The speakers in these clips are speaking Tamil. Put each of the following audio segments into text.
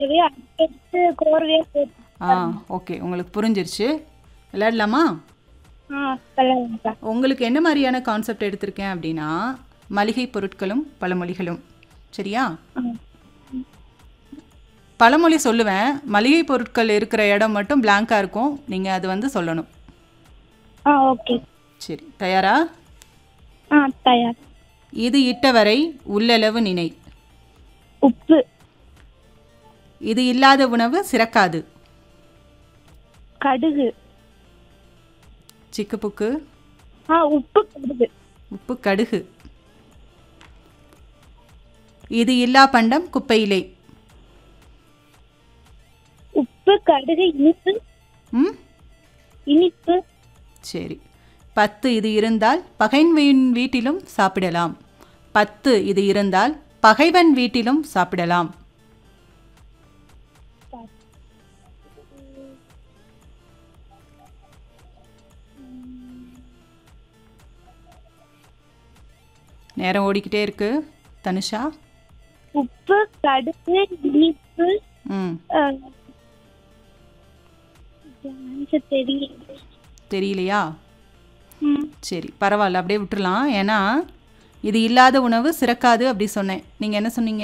இருக்குது அடுத்து கோர்வையாக போட்டு ஆ ஓகே உங்களுக்கு புரிஞ்சிருச்சு விளையாடலாமா ஆ விளையாடுங்கக்கா உங்களுக்கு என்ன மாதிரியான கான்செப்ட் எடுத்திருக்கேன் அப்படின்னா மளிகை பொருட்களும் பழமொழிகளும் சரியா ஆ பழமொழி சொல்லுவேன் மளிகை பொருட்கள் இருக்கிற இடம் மட்டும் பிளாங்காக இருக்கும் நீங்கள் அது வந்து சொல்லணும் ஆ ஓகே சரி தயாரா ஆ தயார் இது இட்டவரை உள்ளளவு நினை உப்பு இது இல்லாத உணவு சிறக்காது கடுகு சிக்குப்புக்கு ஆ உப்பு கடுகு உப்பு கடுகு இது இல்லா பண்டம் குப்பையிலே உப்பு கடுகு இனிப்பு ம் இனிப்பு சரி பத்து இது இருந்தால் பகைவன் வீட்டிலும் சாப்பிடலாம் பத்து இது இருந்தால் பகைவன் வீட்டிலும் சாப்பிடலாம் நேரம் ஓடிக்கிட்டே இருக்கு தனுஷா உப்பு கடுகு இனிப்பு ம் ஆன்சர் தெரியல தெரியலையா ம் சரி பரவாயில்ல அப்படியே விட்டுறலாம் ஏன்னா இது இல்லாத உணவு சிறக்காது அப்படி சொன்னேன் நீங்கள் என்ன சொன்னீங்க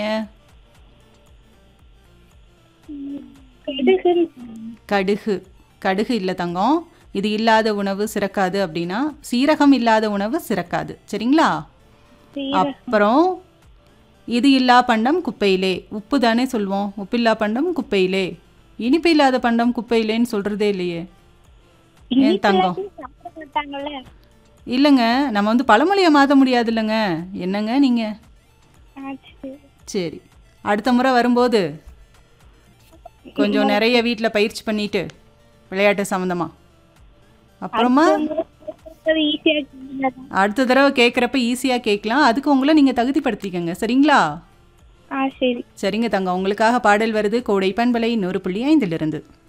கடுகு கடுகு கடுகு இல்லை தங்கம் இது இல்லாத உணவு சிறக்காது அப்படின்னா சீரகம் இல்லாத உணவு சிறக்காது சரிங்களா அப்புறம் இது இல்லா பண்டம் குப்பையிலே உப்பு தானே சொல்வோம் உப்பில்லா பண்டம் குப்பையிலே இனிப்பு இல்லாத பண்டம் குப்பையிலேன்னு சொல்கிறதே இல்லையே ஏன் தங்கம் சாப்பிட மாட்டாங்கல்ல இல்லைங்க நம்ம வந்து பழமொழியை மாற்ற முடியாது இல்லைங்க என்னங்க நீங்கள் ஆ, சரி. சரி அடுத்த முறை வரும்போது கொஞ்சம் நிறைய வீட்டில் பயிற்சி பண்ணிட்டு விளையாட்டு சம்மந்தமா அப்புறமா அது ஈஸியா இருக்குல்ல? அடுத்த தடவை கேட்குறப்ப ஈஸியாக கேட்கலாம் அதுக்கு உங்களை நீங்கள் தகுதிப்படுத்திக்கங்க சரிங்களா ஆ சரி சரிங்க தங்க உங்களுக்காக பாடல் வருது கோடை பண்பலை நூறு புள்ளி ஐந்திலிருந்து